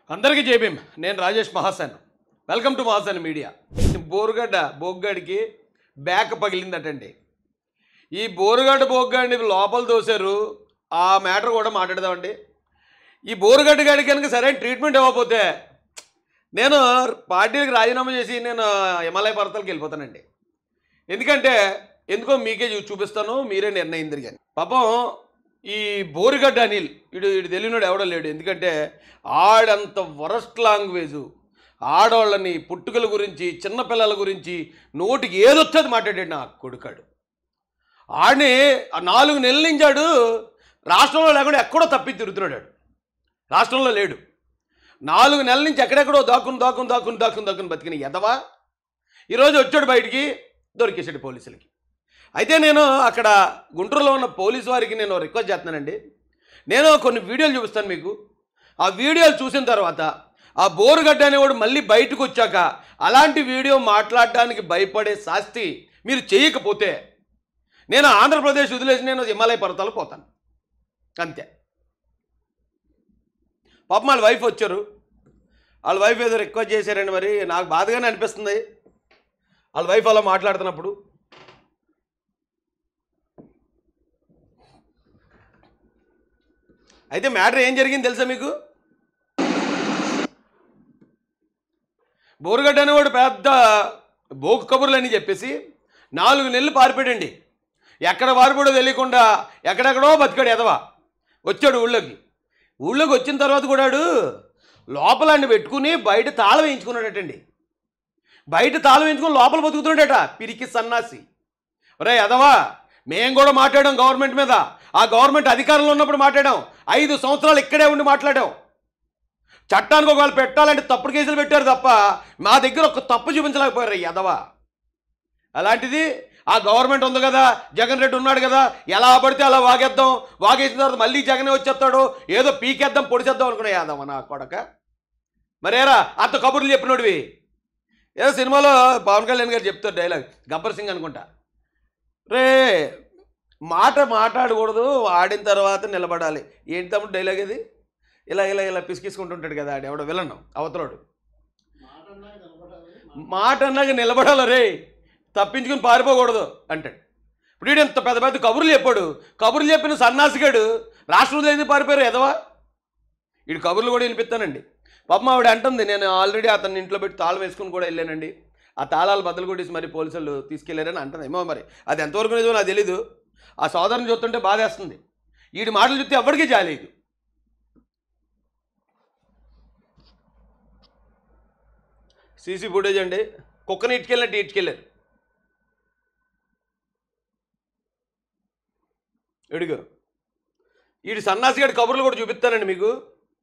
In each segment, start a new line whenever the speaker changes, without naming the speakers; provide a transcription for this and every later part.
అందరికీ జైభీం నేను Rajesh Mahasen welcome to Mahasen media Borugadda బోగ్గాడికి బ్యాక్ పగిలిందటండి ఈ బోరుగడ్డ బోగ్గాడిని లోపల దోశారు ఆ మ్యాటర్ కూడా మాట్లాడదామండి ఈ బోరుగడ్డ గాడికి కనుక సరైన ట్రీట్మెంట్ ఇవ్వకపోతే నేను పార్టీలకు రాజీనామా చేసి నేను హిమాలయ పర్వతాలకు వెళ్ళిపోతానండి ఎందుకంటే ఎందుకో మీకే చూ- చూపిస్తాను మీరే నిర్ణయం తిరిగాను పాపం ఈ బోరుగడ్డ అనిల్ ఇడు ఇడు తెలియనాడు ఎవడో లేడు ఎందుకంటే ఆడంత వరస్ట్ లాంగ్వేజు ఆడవాళ్ళని పుట్టుకల గురించి చిన్నపిల్లల గురించి నోటికి ఏదొచ్చది మాట్లాడాడు నా కొడుకాడు ఆడిని ఆ నాలుగు నెలల నుంచి ఆడు రాష్ట్రంలో లేకుండా ఎక్కడో తప్పి తిరుగుతున్నాడు ఆడు. రాష్ట్రంలో లేడు నాలుగు నెలల నుంచి ఎక్కడెక్కడో దాక్కుని దాక్కుని దాక్కుని దాక్కుని దాక్కుని బతికిన ఎదవా ఈరోజు వచ్చాడు బయటికి దొరికేసాడు పోలీసులకి అయితే నేను అక్కడ గుంటూరులో ఉన్న పోలీసు వారికి నేను రిక్వెస్ట్ చేస్తున్నానండి నేను కొన్ని వీడియోలు చూపిస్తాను మీకు ఆ వీడియోలు చూసిన తర్వాత ఆ బోరుగడ్డ అనేవాడు మళ్ళీ బయటకు వచ్చాక అలాంటి వీడియో మాట్లాడడానికి భయపడే శాస్తి మీరు చేయకపోతే నేను ఆంధ్రప్రదేశ్ వదిలేసి నేను హిమాలయ పర్వతాలు పోతాను అంతే పాపం వాళ్ళ వైఫ్ వచ్చారు వాళ్ళ వైఫ్ ఏదో రిక్వెస్ట్ చేశారండి మరి నాకు బాధగానే అనిపిస్తుంది వాళ్ళ వైఫ్ అలా మాట్లాడుతున్నప్పుడు అయితే మ్యాటర్ ఏం జరిగింది తెలుసా మీకు బోరుగడ్డ అనేవాడు పెద్ద బోకు కబుర్లు అని చెప్పేసి నాలుగు నెలలు పారిపోయాడండి ఎక్కడ పారిపోడో తెలియకుండా ఎక్కడెక్కడో బతికాడు ఎదవా వచ్చాడు ఊళ్ళోకి ఊళ్ళోకి వచ్చిన తర్వాత కూడా వాడు లోపల అన్ని పెట్టుకుని బయట తాళం వేయించుకున్నాడటండి బయట తాళం వేయించుకుని లోపల బతుకుతున్నాడట పిరికి సన్నాసి ఒరే ఎదవా మేం కూడా మాట్లాడాం గవర్నమెంట్ మీద ఆ గవర్నమెంట్ అధికారంలో ఉన్నప్పుడు మాట్లాడాం ఐదు సంవత్సరాలు ఇక్కడే ఉండి మాట్లాడాం చట్టానికి ఒకవేళ పెట్టాలంటే తప్పుడు కేసులు పెట్టారు తప్ప మా దగ్గర ఒక తప్పు చూపించలేకపోయారు ఈ ఎదవా అలాంటిది ఆ గవర్నమెంట్ ఉంది కదా జగన్ రెడ్డి ఉన్నాడు కదా ఎలా పడితే అలా వాగేద్దాం వాగేసిన తర్వాత మళ్ళీ జగనే వచ్చేస్తాడు ఏదో పీకేద్దాం పొడిచేద్దాం అనుకునే యాదవ నా కొడక మరేరా అంత కబుర్లు చెప్పినోడివి ఏదో సినిమాలో పవన్ కళ్యాణ్ గారు చెప్తారు డైలాగ్ గబ్బర్ సింగ్ అనుకుంటా రే మాట మాట్లాడకూడదు ఆడిన తర్వాత నిలబడాలి ఏంటి తమ్ముడు డైలాగ్ ఇది ఇలా ఇలా ఇలా పిసికిసుకుంటుంటాడు కదా ఆడు ఎవడో విలను అవతలోడు మాట అన్నాక నిలబడాలి రే తప్పించుకుని పారిపోకూడదు అంటాడు ఇప్పుడు వీడు ఇంత పెద్ద పెద్ద కబుర్లు చెప్పాడు కబుర్లు చెప్పిన సన్నాసిగాడు రాష్ట్రం లేదు పారిపోయారు ఎదవా వీడు కబుర్లు కూడా వినిపిస్తానండి పాపం ఆవిడ అంటుంది నేను ఆల్రెడీ అతన్ని ఇంట్లో పెట్టి తాళం వేసుకుని కూడా వెళ్ళానండి ఆ తాళాలు బద్దలు కొట్టేసి మరి పోలీసులు తీసుకెళ్లారని అంటుంది ఏమో మరి అది ఎంతవరకు నిజమో నాకు తెలీదు ఆ సోదరుని చూస్తుంటే బాధేస్తుంది వీడి మాటలు చూస్తే ఎవరికీ జాలేదు సీసీ ఫుటేజ్ అండి కుక్కని ఇటుకెళ్ళినట్టు ఇటుకెళ్ళారు ఎడుగు వీడి సన్నాసిగాడి కబుర్లు కూడా చూపిస్తానండి మీకు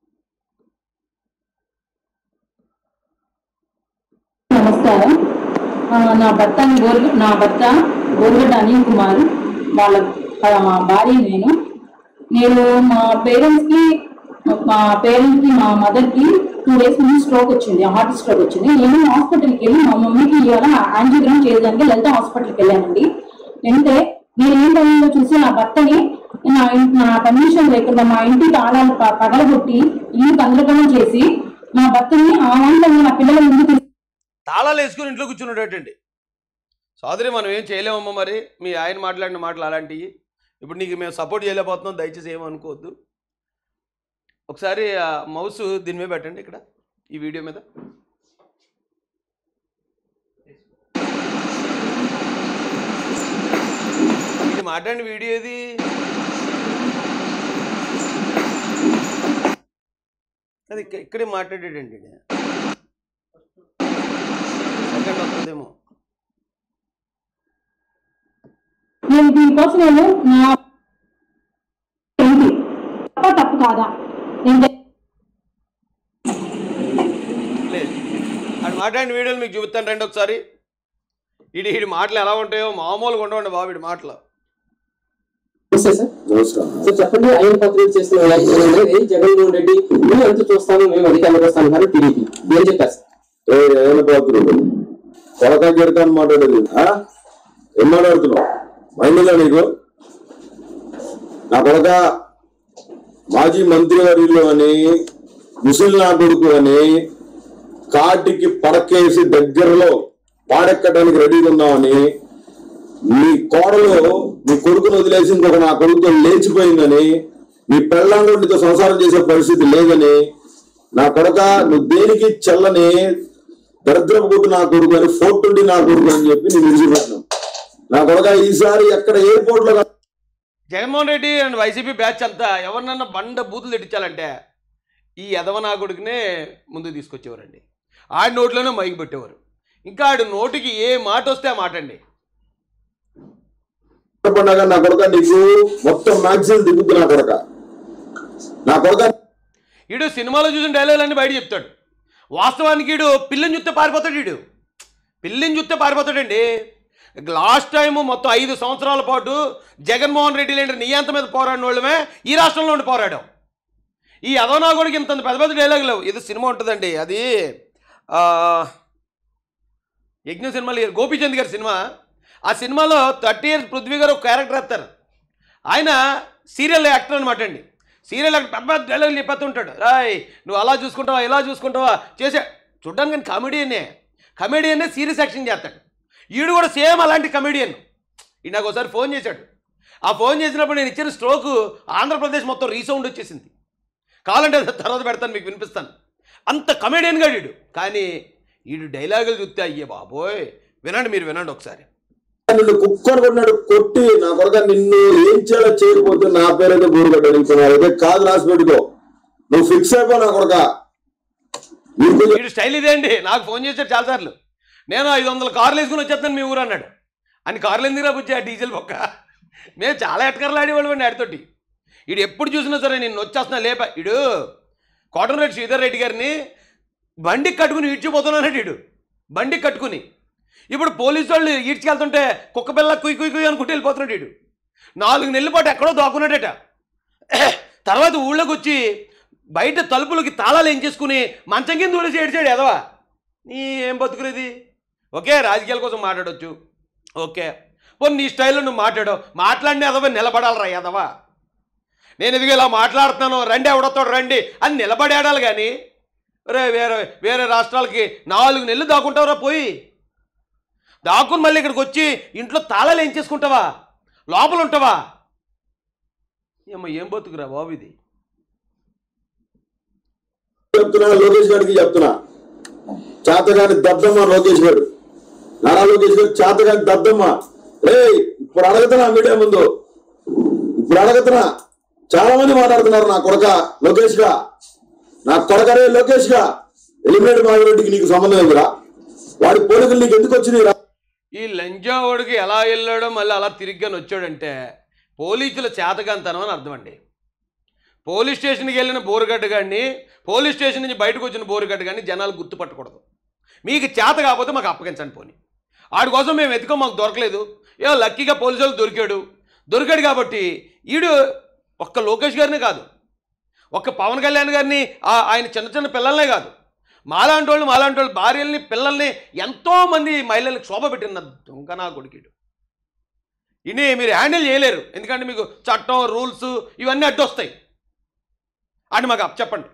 నమస్కారం ఆ, నా భర్త గోరు నా భర్త గోరుగడ్డ అనిల్ కుమార్ వాళ్ళ వాళ్ళ మా భార్య నేను నేను మా పేరెంట్స్ కి మా పేరెంట్స్ కి మా మదర్ కి టూ డేస్ ముందు స్ట్రోక్ వచ్చింది హార్ట్ స్ట్రోక్ వచ్చింది నేను హాస్పిటల్కి వెళ్ళి మా మమ్మీకి ఇవాళ యాంజియోగ్రామ్ చేయడానికి లలిత హాస్పిటల్కి వెళ్ళానండి వెళ్తే నేను ఏం టైంలో చూసి నా భర్తని నా ఇన్- నా పర్మిషన్ లేకుండా మా ఇంటి తాళాలు ప- పగలగొట్టి ఇల్లు గందరగోళం చేసి మా భర్తని ఆ వంటని నా పిల్లల ముందు తీసుకు
తాళాలు వేసుకుని ఇంట్లో కూర్చున్నాడటండి సోదరి మనం ఏం చేయలేమమ్మా మరి మీ ఆయన మాట్లాడిన మాటలు అలాంటివి ఇప్పుడు నీకు మేము సపోర్ట్ చేయలేకపోతున్నాం దయచేసి ఏమనుకోవద్దు ఒకసారి ఆ మౌస్ దీని మీద పెట్టండి ఇక్కడ ఈ వీడియో మీద ఇది మాట్లాడిన వీడియో ఇది అది ఇక్క- ఇక్కడే మాట్లాడాడండి ఈయన. సెకండ్ వస్తుందేమో
నేను దీనికోసం నేను నా ఏంటి తప్ప తప్పు కాదా నేను చే-
లేదు అది మాట్లాడిన వీడియోలు మీకు చూపిస్తాను రండి ఒకసారి ఇడి ఇడి మాటలు ఎలా ఉంటాయో మామూలుగా ఉండవండి బాబు ఇడి మాటలు
నమస్తే సార్
నమస్కారం
సార్ చెప్పండి ఆయన పత్రిక చేస్తున్న వ్యాఖ్యలు అనేది జగన్మోహన్ రెడ్డి మేము ఎంత చూస్తాము మేము అధికారంలోకి వస్తాం కానీ టీడీపీ ఏం చెప్పారు సార్
ఏ ఏమైనా పాత్రుడు కొడక గిడతాను మాట్లాడేది ఆ? ఏం మాట్లాడుతున్నావు మైండ్గా నీకు నా కొడక మాజీ మంత్రి వర్యులు అని ముసలి నా కొడుకు అని కాటికి పడకేసి దగ్గరలో పాడెక్కడానికి రెడీగా ఉన్నామని నీ కోడలు నీ కొడుకును వదిలేసి ఇంకొక నా కొడుకుతో లేచిపోయిందని నీ పెళ్ళాంగుడితో సంసారం చేసే పరిస్థితి లేదని నా కొడక నువ్వు దేనికి చెల్లని దరిద్రపు కొట్టు నా కొడుకు అని ఫోర్టుండి నా కొడుకు అని చెప్పి నేను విడిచిపెట్టినాను నా కొడక ఈసారి ఎక్కడ ఎయిర్పోర్ట్ లో
Jaganmohan Reddy and YCP batch అంతా ఎవరినన్నా బండ బూతులు తిట్టించాలంటే ఈ యదవనాగుడికినే ముందు తీసుకొచ్చేవారండి ఆడి నోట్లోనే మైకి పెట్టేవారు ఇంకా ఆడి నోటికి ఏ మాట వస్తే ఆ మాట అండి
పండగ నా కొడక నీకు మొత్తం మ్యాగ్జిన్ దిగుద్దు నా కొడక నా కొడక
ఈడు సినిమాలో చూసిన డైలాగులన్నీ బయట చెప్తాడు వాస్తవానికి ఈడు పిల్లని చూస్తే పారిపోతాడు ఈడు పిల్లిని చూస్తే పారిపోతాడండి లాస్ట్ టైం మొత్తం ఐదు సంవత్సరాల పాటు జగన్మోహన్ రెడ్డి లాంటి నియంత మీద పోరాడిన వాళ్ళమే ఈ రాష్ట్రంలో ఉండి పోరాడాం ఈ అదోనాగుడికి ఇంత పెద్ద పెద్ద డైలాగులు లేవు ఇది సినిమా ఉంటుందండి అది ఆ, యజ్ఞ సినిమాలు గోపీచంద్ గారి సినిమా ఆ సినిమాలో థర్టీ ఇయర్స్ పృథ్వీ గారు ఒక క్యారెక్టర్ వేస్తారు ఆయన సీరియల్ యాక్టర్ అనమాట అండి సీరియల్ యాక్టర్ పెద్ద పెద్ద డైలాగులు చెప్పేస్తుంటాడు రాయ్ నువ్వు అలా చూసుకుంటావా ఇలా చూసుకుంటావా చేసే చూడ్డానికి కానీ కమెడియన్నే కమెడియన్నే సీరియస్ యాక్షన్ చేస్తాడు ఈడు కూడా సేమ్ అలాంటి కమెడియన్ ఈ నాకు ఒకసారి ఫోన్ చేశాడు ఆ ఫోన్ చేసినప్పుడు నేను ఇచ్చిన స్ట్రోక్ ఆంధ్రప్రదేశ్ మొత్తం రీసౌండ్ వచ్చేసింది కావాలంటే అది తర్వాత పెడతాను మీకు వినిపిస్తాను అంత కమెడియన్గా వీడు కానీ వీడు డైలాగులు చూస్తే అయ్యే బాబోయ్ వినండి మీరు వినండి ఒకసారి
నిన్ను కుక్కను కొన్నాడు కొట్టి నా కొడక నిన్ను ఏం చేయాలో చేయకపోతే నా పేరైతే గూరుగడ్డ అడుగుతున్నావు అదే కాదు రాసి పెట్టుకో నువ్వు ఫిక్స్ అయిపో నా కొడక నీకు
వీడు స్టైల్ ఇదే అండి నాకు ఫోన్ చేశాడు చాలాసార్లు నేను ఐదు వందల కార్లు వేసుకుని వచ్చేస్తాను మీ ఊరు అన్నాడు అని కార్లు ఎందుకు రాబుచ్చా డీజిల్ పక్క మేము చాలా ఎటకర్లు ఆడేవాళ్ళం అండి ఆడితోటి వీడు ఎప్పుడు చూసినా సరే నేను వచ్చేస్తున్నా లేపా వీడు కోటమిరెడ్డి శ్రీధర్ రెడ్డి గారిని బండికి కట్టుకుని ఈడ్చిపోతున్నాడు వీడు బండికి కట్టుకుని ఇప్పుడు పోలీసు వాళ్ళు ఈడ్చుకెళ్తుంటే కుక్క పిల్ల కుయ్ కుయ్ కుయ్ అనుకుంటూ వెళ్ళిపోతున్నాడు వీడు నాలుగు నెలల పాటు ఎక్కడో దాక్కున్నాడట తర్వాత ఊళ్ళోకి వచ్చి బయట తలుపులకి తాళాలు ఏం చేసుకుని మంచం కింద ఊరేసి ఏడ్చాడు ఎదవా నీ ఏం బతుకునేది ఓకే రాజకీయాల కోసం మాట్లాడొచ్చు ఓకే పోనీ నీ స్టైల్లో నువ్వు మాట్లాడావు మాట్లాడిన ఎదవ నిలబడాలరా ఎదవా నేను ఇదిగో ఇలా మాట్లాడుతున్నాను రండి ఎవడొస్తాడు రండి అని నిలబడేడాలి కానీ రే వేరే వేరే రాష్ట్రాలకి నాలుగు నెలలు దాక్కుంటావురా పోయి దాక్కుని మళ్ళీ ఇక్కడికి వచ్చి ఇంట్లో తాళాలు ఏం చేసుకుంటావా లోపల ఉంటావా ఏమో ఏం బతుకురా బాబు ఇది
చెప్తున్నా లోకేష్ గారికి చెప్తున్నా చేతగాని దద్దమ్మ లోకేష్ గారు నారా లోకేష్ గారు చేతగాని దద్దమ్మ రే ఇప్పుడు అడగతున్నా మీడియా ముందు ఇప్పుడు అడగతున్నా చాలా మంది మాట్లాడుతున్నారు నా కొడక లోకేష్ గా నా కొడకరే లోకేష్ గా ఎలిమినేట్ మాధవరెడ్డికి నీకు సంబంధం ఏందిరా వాడి పోలికలు నీకు ఎందుకు వచ్చినాయి
ఈ లంజావాడికి ఎలా వెళ్ళాడో మళ్ళీ అలా తిరిగ్గాని వచ్చాడంటే పోలీసుల చేతకంతనం అని అర్థం అండి పోలీస్ స్టేషన్కి వెళ్ళిన బోరుగడ్డ గాడిని పోలీస్ స్టేషన్ నుంచి బయటకు వచ్చిన బోరుగడ్డ గాడిని జనాలు గుర్తుపట్టకూడదు మీకు చేత కాకపోతే మాకు అప్పగించండి పోని ఆడి కోసం మేము వెతుకో మాకు దొరకలేదు ఏ లక్కీగా పోలీసు వాళ్ళు దొరికాడు దొరికాడు కాబట్టి ఈడు ఒక్క లోకేష్ గారినే కాదు ఒక్క పవన్ కళ్యాణ్ గారిని ఆ- ఆయన చిన్న చిన్న పిల్లలనే కాదు మాలాంటి వాళ్ళు మాలాంటి వాళ్ళు భార్యల్ని పిల్లల్ని ఎంతోమంది మహిళలకు శోభ పెట్టిన దొంగ నా కొడుకుడు ఇని మీరు హ్యాండిల్ చేయలేరు ఎందుకంటే మీకు చట్టం రూల్స్ ఇవన్నీ అడ్డొస్తాయి అని మాకు అప్ చెప్పండి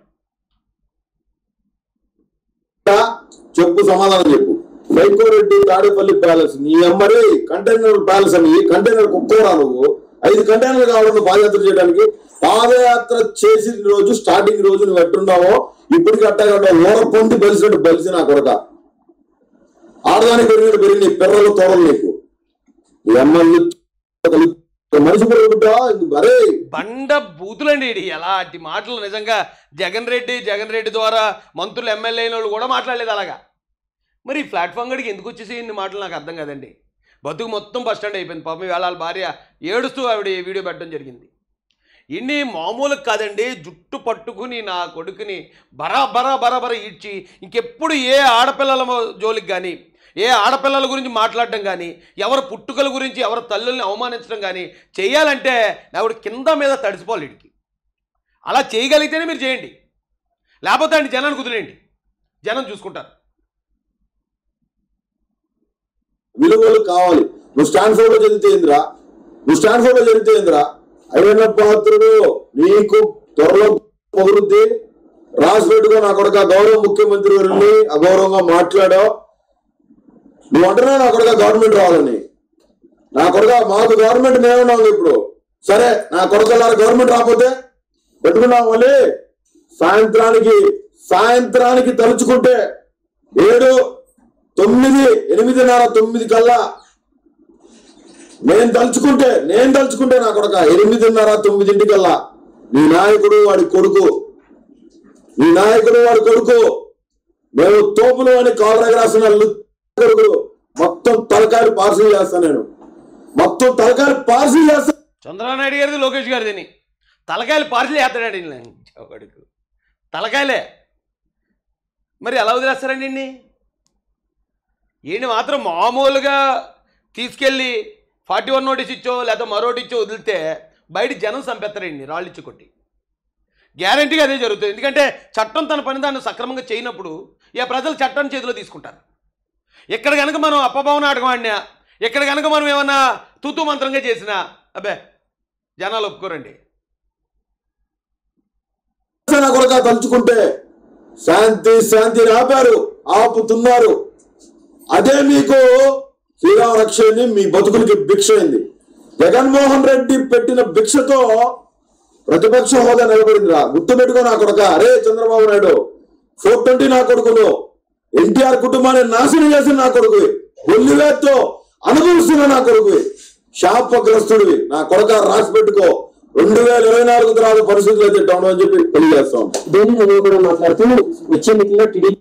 చెప్పు సమాధానం చెప్పు వైకోరెడ్డి తాడేపల్లి ప్యాలెస్ నీ అమ్మరి కంటైనర్ ప్యాలెస్ అని కంటైనర్ కుక్కోరా నువ్వు ఐదు కంటైనర్లు కావాలి నువ్వు పాదయాత్ర చేయడానికి పాదయాత్ర చేసిన రోజు స్టార్టింగ్ రోజు నువ్వు ఎట్టున్నావో ఇప్పటికి అట్టగా ఓర పొంది బలిసినట్టు బలిసి నా కొరక ఆడదానికి పెరిగినట్టు పెరిగి నీ పిల్లలు తోడలు నీకు ఈ అమ్మల్ని మనిషి పెరుగుతా అరే
బండ బూతులండి ఇది ఎలాంటి మాటలు నిజంగా జగన్ రెడ్డి జగన్ రెడ్డి ద్వారా మంత్రులు ఎమ్మెల్యే అయిన వాళ్ళు కూడా మాట్లాడలేదు అలాగా మరి ఈ ప్లాట్ఫామ్ గడికి ఎందుకు వచ్చేసి ఇన్ని మాటలు నాకు అర్థం కదండి బతుకు మొత్తం బస్ స్టాండ్ అయిపోయింది పాపం వేళ వాళ్ళ భార్య ఏడుస్తూ ఆవిడ ఈ వీడియో పెట్టడం జరిగింది ఇన్ని మామూలు కాదండి జుట్టు పట్టుకుని నా కొడుకుని బరా బరా బరా బరా ఈడ్చి ఇంకెప్పుడు ఏ ఆడపిల్లల జోలికి కానీ ఏ ఆడపిల్లల గురించి మాట్లాడడం కానీ ఎవరి పుట్టుకల గురించి ఎవరి తల్లుల్ని అవమానించడం కానీ చేయాలంటే ఆవిడ కింద మీద తడిసిపోవాలి వీడికి అలా చేయగలిగితేనే మీరు చేయండి లేకపోతే అండి జనాన్ని కుదిలేయండి జనం చూసుకుంటారు
విలువలు కావాలి నువ్వు స్టాన్ఫోర్డ్ లో చదివితే ఏందిరా నువ్వు స్టాన్ఫోర్డ్ లో చదివితే ఏందిరా అయిన పాత్రుడు నీకు త్వరలో కుదురుద్ది రాసి పెట్టుకో నా కొడుక గౌరవ ముఖ్యమంత్రి గారిని అగౌరవంగా మాట్లాడావు నువ్వు అంటున్నావు నా కొడుక గవర్నమెంట్ రావాలని నా కొడుక మాకు గవర్నమెంట్ మేమున్నాం ఇప్పుడు సరే నా కొడుకల్లారా గవర్నమెంట్ రాకపోతే పెట్టుకున్నాం మళ్ళీ సాయంత్రానికి సాయంత్రానికి తలుచుకుంటే ఏడు తొమ్మిది ఎనిమిదిన్నర తొమ్మిది కల్లా నేను తలుచుకుంటే నేను తలుచుకుంటే నా కొడుక ఎనిమిదిన్నర తొమ్మిదింటికల్లా నీ నాయకుడు వాడి కొడుకు నీ నాయకుడు వాడి కొడుకు మేము తోపులు అని కాలరాగి రాసిన లు- కొడుకు మొత్తం తలకాయలు పార్సల్ చేస్తాను నేను మొత్తం తలకాయలు పార్సల్ చేస్తాను
చంద్రబాబు నాయుడు గారిది లోకేష్ గారిది తలకాయలు పార్సిల్ చేస్తాడండి ఈయన. చవకడుకు తలకాయలే మరి ఎలా వదిలేస్తారండి ఈయన్ని? ఈయన మాత్రం మామూలుగా తీసుకెళ్ళి ఫార్టీ వన్ నోటీస్ ఇచ్చో లేదా మరోటి ఇచ్చో వదిలితే బయట జనం చంపేస్తారండి రాళ్ళు ఇచ్చి కొట్టి గ్యారంటీగా అదే జరుగుతుంది ఎందుకంటే చట్టం తన పని దాన్ని సక్రమంగా చేయనప్పుడు ఇక ప్రజలు చట్టాన్ని చేతిలో తీసుకుంటారు ఇక్కడ కనుక మనం అప్పభావ నాటకం ఆడినా ఇక్కడ కనుక మనం ఏమన్నా తూతూ మంత్రంగా చేసినా అబ్బే జనాలు ఒప్పుకోరండి
నా కొడుక తలుచుకుంటే శాంతి శాంతిని ఆపారు ఆపుతున్నారు అదే మీకు శ్రీరామ రక్షని మీ బతుకులకి భిక్ష అయింది జగన్మోహన్ రెడ్డి పెట్టిన భిక్షతో ప్రతిపక్ష హోదా నిలబడిందిరా గుర్తుపెట్టుకో నా కొడుక అరే చంద్రబాబు నాయుడు ఫోర్ ట్వంటీ నా కొడుకును ఎన్టీఆర్ కుటుంబాన్ని నాశనం చేసిన నా కొడుకు ఒల్లివేత్తో అనుభవిస్తున్న నా కొడుకు శాపగ్రస్తుడివి నా కొడుక రాసి పెట్టుకో రెండు వేల ఇరవై నాలుగు తర్వాత పరిస్థితులు అయితే ఇట్లా ఉండవని చెప్పి తెలియజేస్తాం
దేని నేను కూడా మాట్లాడుతూ వచ్చే ఎన్నికల్లో టీడీపీ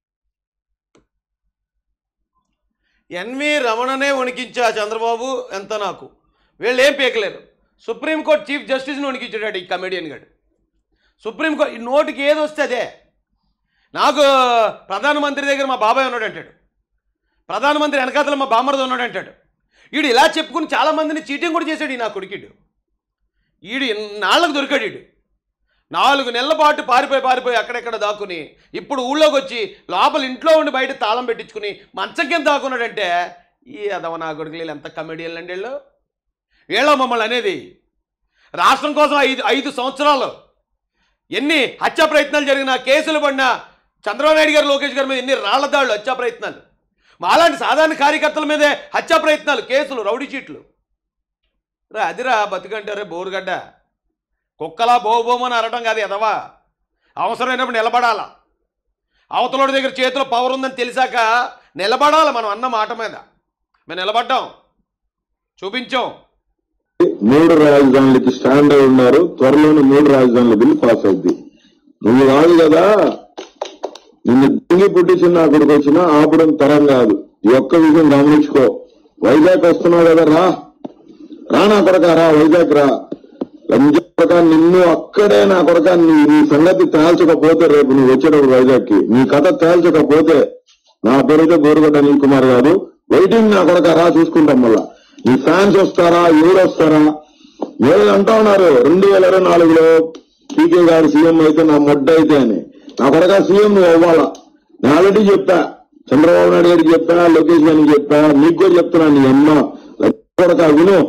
ఎన్వి రమణనే వణికించా చంద్రబాబు ఎంత నాకు వీళ్ళు ఏం పీకలేరు సుప్రీంకోర్టు చీఫ్ జస్టిస్ని వణికించాడు ఈ కమెడియన్ గడు సుప్రీంకోర్టు ఈ నోటికి ఏది వస్తే అదే నాకు ప్రధానమంత్రి దగ్గర మా బాబాయ్ ఉన్నాడు అంటాడు ప్రధానమంత్రి వెనకాతల మా బామ్మరది ఉన్నాడు అంటాడు వీడు ఇలా చెప్పుకుని చాలామందిని చీటింగ్ కూడా చేశాడు ఈ నా కొడుకుడు ఈడు నాళ్ళకు దొరికాడు ఈడు నాలుగు నెలల పాటు పారిపోయి పారిపోయి అక్కడెక్కడ దాక్కుని ఇప్పుడు ఊళ్ళోకి వచ్చి లోపల ఇంట్లో ఉండి బయట తాళం పెట్టించుకుని మంచం కింద దాక్కున్నాడంటే ఈ అదవ నా కొడుకులు ఎంత కమెడియన్లు అండి వీళ్ళు వీళ్ళ మమ్మల్ని అనేది రాష్ట్రం కోసం ఐదు ఐదు సంవత్సరాలు ఎన్ని హత్యా ప్రయత్నాలు జరిగిన కేసులు పడిన చంద్రబాబు నాయుడు గారు లోకేష్ గారి మీద ఎన్ని రాళ్ల దాడులు హత్యా ప్రయత్నాలు మాలాంటి సాధారణ కార్యకర్తల మీదే హత్యా ప్రయత్నాలు కేసులు రౌడీ చీట్లు రా అదిరా బతుకంటారే బోరుగడ్డ కుక్కలా బోబోమని అరటం కాదు ఎదవా అవసరమైనప్పుడు నిలబడాల అవతలోడి దగ్గర చేతిలో పవర్ ఉందని తెలిసాక నిలబడాలి మనం అన్న మాట మీద మేము నిలబడ్డాం చూపించాం
మూడు రాజధానులకి స్టాండ్ అయి ఉన్నారు త్వరలోనే మూడు రాజధానుల బిల్లు పాస్ అవుద్ది నువ్వు కాదు కదా నిన్ను దింగి పుట్టించిన నా కొడుకు వచ్చినా ఆపడం తరం కాదు ఈ ఒక్క విషయం గమనించుకో వైజాగ్ వస్తున్నావు కదా రా రా నా కొడక రా వైజాగ్ రా లంజా కొడక నిన్ను అక్కడే నా కొడక నీ నీ సంగతి తేల్చకపోతే రేపు నువ్వు వచ్చేటప్పుడు వైజాగ్ కి నీ కథ తేల్చకపోతే నా పేరైతే బోరుగడ్డ అనిల్ కుమార్ గారు వెయిటింగ్ నా కొడక రా చూసుకుంటాం మళ్ళా నీ ఫ్యాన్స్ వస్తారా ఎవరు వస్తారా ఏదో అంటా ఉన్నారు రెండు వేల ఇరవై నాలుగులో పీకే గారు సీఎం అయితే నా మొడ్డ అయితే అని నా కొడక సీఎం నువ్వు అవ్వాలా నేను ఆల్రెడీ చెప్పా చంద్రబాబు నాయుడు గారికి చెప్పా లోకేష్ గారికి చెప్పా నీకు కూడా చెప్తున్నా నీ అమ్మ కొడక విను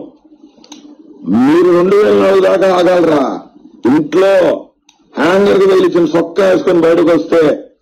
మీరు రెండు వేల నాలుగు దాకా ఆగలరా ఇంట్లో హ్యాంగర్ కి తగిలిచ్చిన సొక్క వేసుకొని బయటకు వస్తే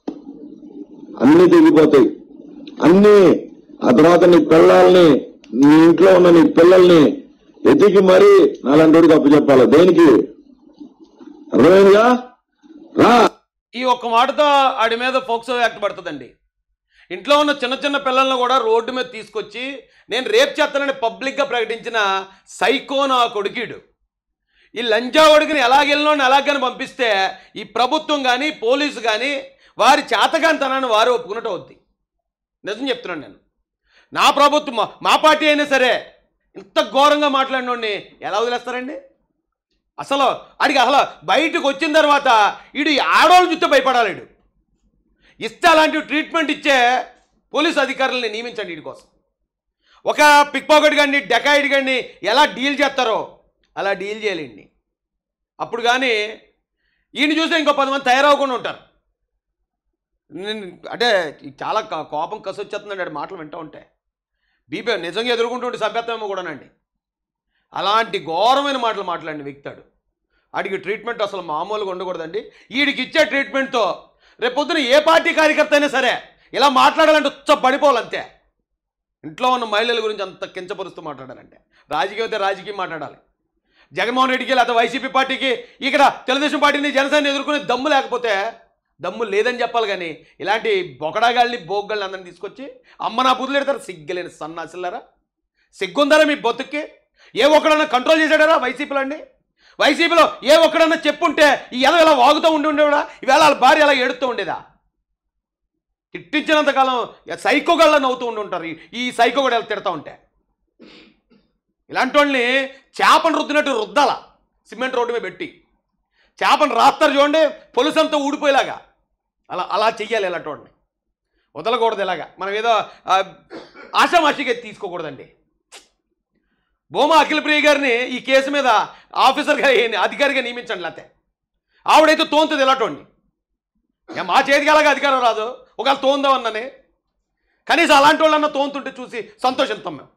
అన్ని తెగిపోతాయి అన్ని ఆ తర్వాత నీ పిల్లల్ని నీ ఇంట్లో ఉన్న నీ పిల్లల్ని ఎతికి మరీ నాలంటి అప్పచెప్పాలి దేనికి అర్థమైందిగా రా
ఈ ఒక్క మాటతో ఆడి మీద ఫోక్సో యాక్ట్ పడుతుందండి ఇంట్లో ఉన్న చిన్న చిన్న పిల్లలను కూడా రోడ్డు మీద తీసుకొచ్చి నేను రేప్ చేస్తానని పబ్లిక్గా ప్రకటించిన సైకో నా కొడుకీడు ఈ లంజా కొడుకుని ఎలాగెళ్ళినోని ఎలాగని పంపిస్తే ఈ ప్రభుత్వం కానీ పోలీసు కానీ వారి చేతగానితనాన్ని వారు ఒప్పుకున్నట్టు అవుద్ది నిజం చెప్తున్నాను నేను నా ప్రభుత్వం మా- మా పార్టీ అయినా సరే ఇంత ఘోరంగా మాట్లాడినోడిని ఎలా వదిలేస్తారండి అసలు ఆడికి అసలు బయటకు వచ్చిన తర్వాత వీడు ఈ ఆడవాళ్ళు చూస్తే భయపడాలి వీడు ఇస్తే అలాంటి ట్రీట్మెంట్ ఇచ్చే పోలీసు అధికారులని నియమించండి వీడి కోసం ఒక పిక్ పాకెట్ కానీ డెకాయిడ్ కానీ ఎలా డీల్ చేస్తారో అలా డీల్ చేయాలండి అప్పుడు కానీ ఈయన చూస్తే ఇంకో పది మంది తయారవకుండా ఉంటారు నేను అంటే చాలా క- కోపం కసి వచ్చేస్తుందండి ఆడి మాటలు వింటూ ఉంటే బీపీ నిజంగా ఎదుర్కొంటుంటే సభ్యత్వమేమో కూడానండి అలాంటి ఘోరమైన మాటలు మాట్లాడిన వ్యక్తాడు ఆడికి ట్రీట్మెంట్ అసలు మామూలుగా ఉండకూడదండి వీడికి ఇచ్చే ట్రీట్మెంట్తో రేపొద్దున ఏ పార్టీ కార్యకర్త అయినా సరే ఇలా మాట్లాడాలంటే ఉచ్చ పడిపోవాలంతే ఇంట్లో ఉన్న మహిళల గురించి అంత కించపరుస్తూ మాట్లాడాలంటే రాజకీయం అయితే రాజకీయం మాట్లాడాలి జగన్మోహన్ రెడ్డికి లేకపోతే వైసీపీ పార్టీకి ఇక్కడ తెలుగుదేశం పార్టీని జనసేన ఎదుర్కొనే దమ్ము లేకపోతే దమ్ము లేదని చెప్పాలి కానీ ఇలాంటి బొకడాగాళ్ళని బోగ్గాళ్ళని అందరిని తీసుకొచ్చి అమ్మ నా బుద్ధులు ఎడతారు సిగ్గలేని సన్నాసిల్లారా సిగ్గుందారా మీ బతుక్కి ఏ ఒక్కడన్నా కంట్రోల్ చేశాడారా వైసీపీలో అండి వైసీపీలో ఏ ఒక్కడన్నా చెప్పుంటే ఈ ఎలా ఇలా వాగుతూ ఉండి ఉండేవాడా ఈవేళ వాళ్ళ భార్య అలా ఏడుతూ ఉండేదా తిట్టించినంతకాలం సైకోగాళ్ళ నవ్వుతూ ఉండి ఉంటారు ఈ- ఈ సైకో కూడా ఇలా తిడతా ఉంటే ఇలాంటి వాళ్ళని చేపను రుద్దినట్టు రుద్దాల సిమెంట్ రోడ్డు మీద పెట్టి చేపను రాస్తారు చూడండి పొలుసంతా ఊడిపోయేలాగా అలా అలా చెయ్యాలి ఇలాంటి వాడిని వదలకూడదు ఇలాగా మనం ఏదో ఆ, ఆషామాషిగా తీసుకోకూడదండి భూమా అఖిలప్రియ గారిని ఈ కేసు మీద ఆఫీసర్గా ఏ- అధికారిగా నియమించండి లేకపోతే ఆవిడైతే తోంతుంది ఇలాంటి ఏ మా చేతికి అలాగే అధికారం రాదు ఒకవేళ తోందామన్నని కనీసం అలాంటి వాళ్ళన్నా తోంతుంటే చూసి సంతోషిస్తాం మేము